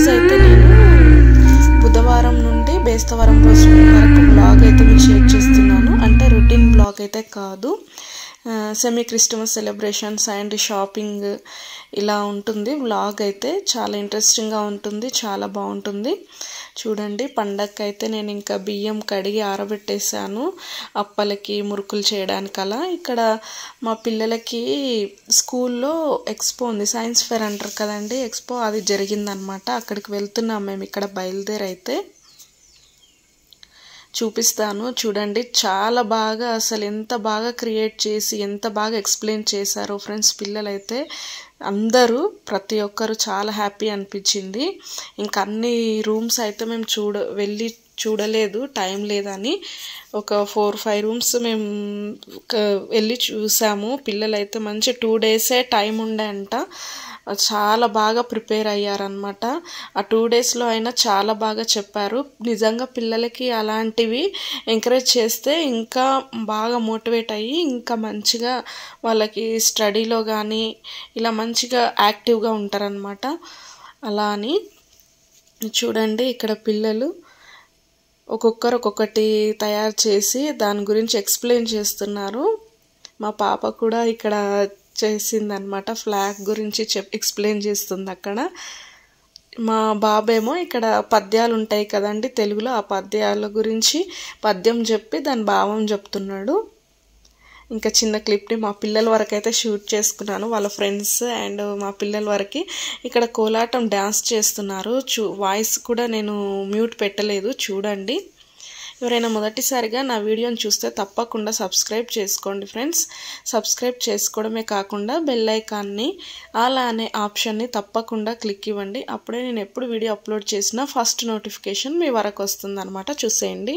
ఈరోజు అయితే నేను బుధవారం నుండి బేస్తవారం రోజు వరకు బ్లాగ్ అయితే మీకు షేర్ చేస్తున్నాను అంటే రొటీన్ బ్లాగ్ అయితే కాదు semi Christmas celebrations and shopping ఇలా ఉంటుంది బ్లాగ్ అయితే చాలా ఇంట్రెస్టింగ్గా ఉంటుంది చాలా బాగుంటుంది చూడండి పండగకి అయితే నేను ఇంకా బియ్యం కడిగి ఆరబెట్టేశాను అప్పలకి మురుకులు చేయడానికి అలా ఇక్కడ మా పిల్లలకి స్కూల్లో ఎక్స్పో ఉంది సైన్స్ ఫేర్ అంటారు కదండి ఎక్స్పో అది జరిగిందనమాట అక్కడికి వెళ్తున్నాం మేము ఇక్కడ బయలుదేరైతే చూపిస్తాను చూడండి చాలా బాగా అసలు ఎంత బాగా క్రియేట్ చేసి ఎంత బాగా ఎక్స్ప్లెయిన్ చేశారో ఫ్రెండ్స్ పిల్లలైతే అందరూ ప్రతి ఒక్కరు చాలా హ్యాపీ అనిపించింది ఇంకా అన్ని రూమ్స్ అయితే మేము చూడ వెళ్ళి చూడలేదు టైం లేదని ఒక ఫోర్ ఫైవ్ రూమ్స్ మేము వెళ్ళి చూసాము పిల్లలైతే మంచి టూ డేసే టైం ఉండే అంట చాలా బాగా ప్రిపేర్ అయ్యారనమాట ఆ టూ డేస్లో అయినా చాలా బాగా చెప్పారు నిజంగా పిల్లలకి అలాంటివి ఎంకరేజ్ చేస్తే ఇంకా బాగా మోటివేట్ అయ్యి ఇంకా మంచిగా వాళ్ళకి స్టడీలో కానీ ఇలా మంచిగా యాక్టివ్గా ఉంటారనమాట అలా అని చూడండి ఇక్కడ పిల్లలు ఒక్కొక్కరు ఒక్కొక్కటి తయారు చేసి దాని గురించి ఎక్స్ప్లెయిన్ చేస్తున్నారు మా పాప కూడా ఇక్కడ చేసిందనమాట ఫ్లాగ్ గురించి చెప్ ఎక్స్ప్లెయిన్ చేస్తుంది అక్కడ మా బాబేమో ఇక్కడ పద్యాలు ఉంటాయి కదండి తెలుగులో ఆ పద్యాల గురించి పద్యం చెప్పి దాని భావం చెప్తున్నాడు ఇంకా చిన్న క్లిప్ని మా పిల్లల వరకు అయితే షూట్ చేసుకున్నాను వాళ్ళ ఫ్రెండ్స్ అండ్ మా పిల్లల వరకు ఇక్కడ కోలాటం డ్యాన్స్ చేస్తున్నారు చూ వాయిస్ కూడా నేను మ్యూట్ పెట్టలేదు చూడండి ఎవరైనా మొదటిసారిగా నా వీడియోని చూస్తే తప్పకుండా సబ్స్క్రైబ్ చేసుకోండి ఫ్రెండ్స్ సబ్స్క్రైబ్ చేసుకోవడమే కాకుండా బెల్ ఐకాన్ని అలా అనే ఆప్షన్ని తప్పకుండా క్లిక్ ఇవ్వండి అప్పుడే నేను ఎప్పుడు వీడియో అప్లోడ్ చేసినా ఫస్ట్ నోటిఫికేషన్ మీ వరకు వస్తుంది అనమాట చూసేయండి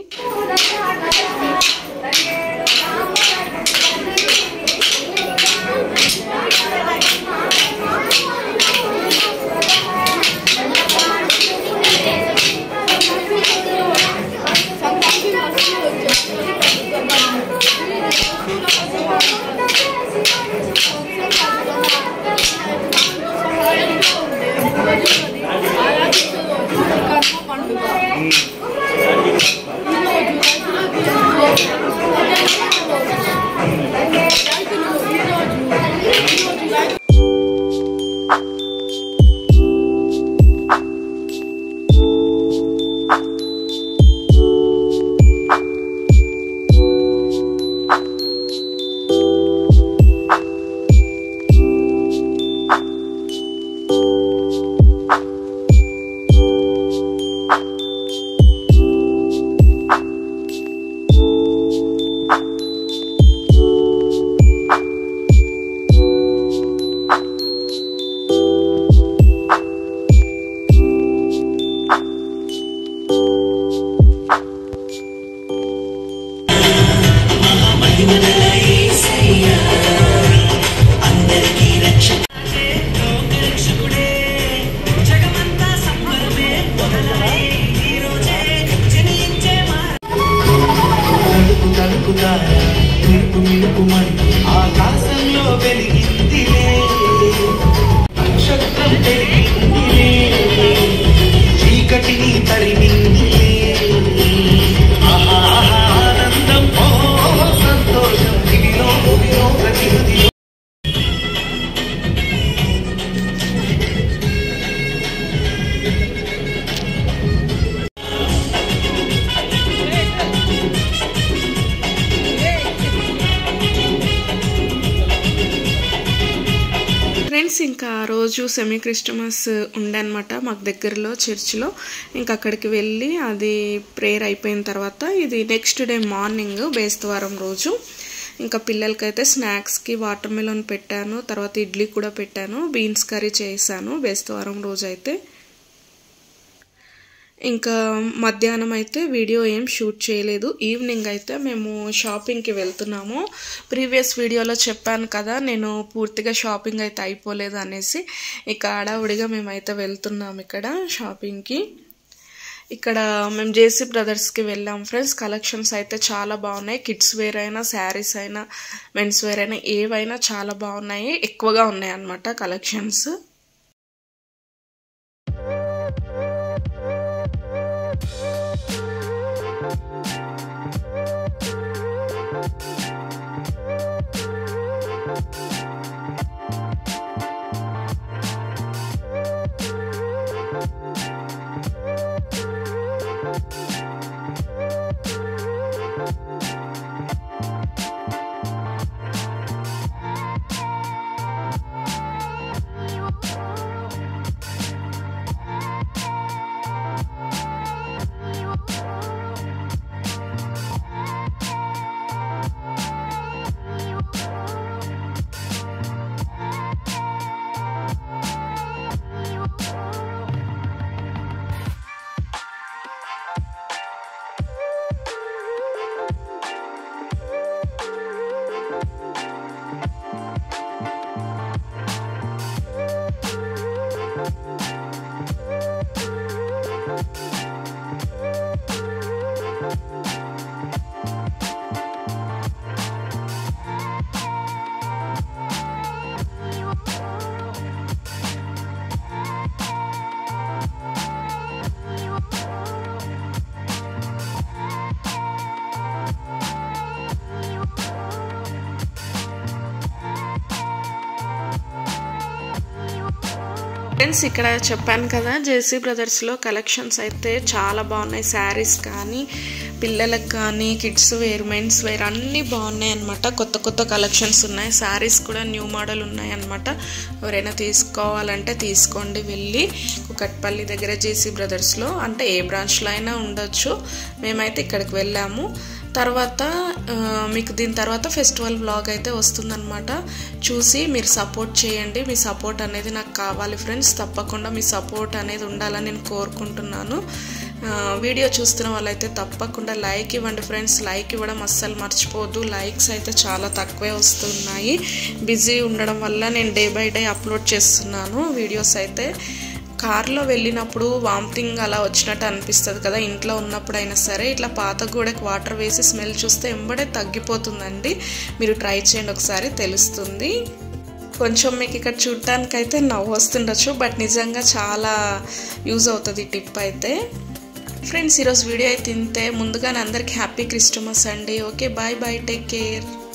మిరుపు మిరుపుమని ఆకాశంలో వెలిగిందిలే నక్షత్రం పెరిగిందిలే చీకటిని తరిమిందిలే ఆహా ఆహా ఆనందం ఓ సంతోషం దిగిలో భూమిలో ప్రతినిధి ఫ్రెండ్స్ ఇంకా ఆ రోజు సెమీ క్రిస్టమస్ ఉండనమాట మాకు దగ్గరలో చర్చిలో ఇంకా అక్కడికి వెళ్ళి అది ప్రేయర్ అయిపోయిన తర్వాత ఇది నెక్స్ట్ డే మార్నింగ్ బేస్తవారం రోజు ఇంకా పిల్లలకైతే స్నాక్స్కి వాటర్ మిలన్ పెట్టాను తర్వాత ఇడ్లీ కూడా పెట్టాను బీన్స్ కర్రీ చేశాను బేస్తవారం రోజు అయితే ఇంకా మధ్యాహ్నం అయితే వీడియో ఏం షూట్ చేయలేదు ఈవినింగ్ అయితే మేము షాపింగ్కి వెళ్తున్నాము ప్రీవియస్ వీడియోలో చెప్పాను కదా నేను పూర్తిగా షాపింగ్ అయితే అయిపోలేదు అనేసి ఇక హడావుడిగా మేమైతే వెళ్తున్నాం ఇక్కడ షాపింగ్కి ఇక్కడ మేము జేసీ బ్రదర్స్కి వెళ్ళాం ఫ్రెండ్స్ కలెక్షన్స్ అయితే చాలా బాగున్నాయి కిడ్స్ వేర్ అయినా శారీస్ అయినా మెన్స్ వేర్ అయినా ఏవైనా చాలా బాగున్నాయి ఎక్కువగా ఉన్నాయి అన్నమాట కలెక్షన్స్ ఫ్రెండ్స్ ఇక్కడ చెప్పాను కదా జేసీ బ్రదర్స్లో కలెక్షన్స్ అయితే చాలా బాగున్నాయి శారీస్ కానీ పిల్లలకు కానీ కిడ్స్ వేర్ మెన్స్ వేర్ అన్నీ బాగున్నాయి అనమాట కొత్త కొత్త కలెక్షన్స్ ఉన్నాయి శారీస్ కూడా న్యూ మోడల్ ఉన్నాయి అనమాట ఎవరైనా తీసుకోవాలంటే తీసుకోండి వెళ్ళి కుకట్పల్లి దగ్గర జేసీ బ్రదర్స్లో అంటే ఏ బ్రాంచ్లో అయినా ఉండొచ్చు మేమైతే ఇక్కడికి వెళ్ళాము తర్వాత ఆ, మీకు దీని తర్వాత ఫెస్టివల్ బ్లాగ్ అయితే వస్తుందన్నమాట చూసి మీరు సపోర్ట్ చేయండి మీ సపోర్ట్ అనేది నాకు కావాలి ఫ్రెండ్స్ తప్పకుండా మీ సపోర్ట్ అనేది ఉండాలని నేను కోరుకుంటున్నాను ఆ, వీడియో చూస్తున్న వాళ్ళైతే తప్పకుండా లైక్ ఇవ్వండి ఫ్రెండ్స్ లైక్ ఇవ్వడం అస్సలు మర్చిపోవద్దు లైక్స్ అయితే చాలా తక్కువే వస్తున్నాయి బిజీ ఉండడం వల్ల నేను డే బై డే అప్లోడ్ చేస్తున్నాను వీడియోస్ అయితే కార్లో వెళ్ళినప్పుడు వామిటింగ్ అలా వచ్చినట్టు అనిపిస్తుంది కదా ఇంట్లో ఉన్నప్పుడు అయినా సరే ఇట్లా పాత గోడకి వాటర్ వేసి స్మెల్ చూస్తే ఎంబడే తగ్గిపోతుందండి మీరు ట్రై చేయండి ఒకసారి తెలుస్తుంది కొంచెం మీకు ఇక్కడ చూడటానికైతే నవ్వు వస్తుండొచ్చు బట్ నిజంగా చాలా యూజ్ అవుతుంది ఈ టిప్ అయితే ఫ్రెండ్స్ ఈరోజు వీడియో అయితే ఇంతే ముందుగానే అందరికీ హ్యాపీ క్రిస్టమస్ అండి okay bye bye take care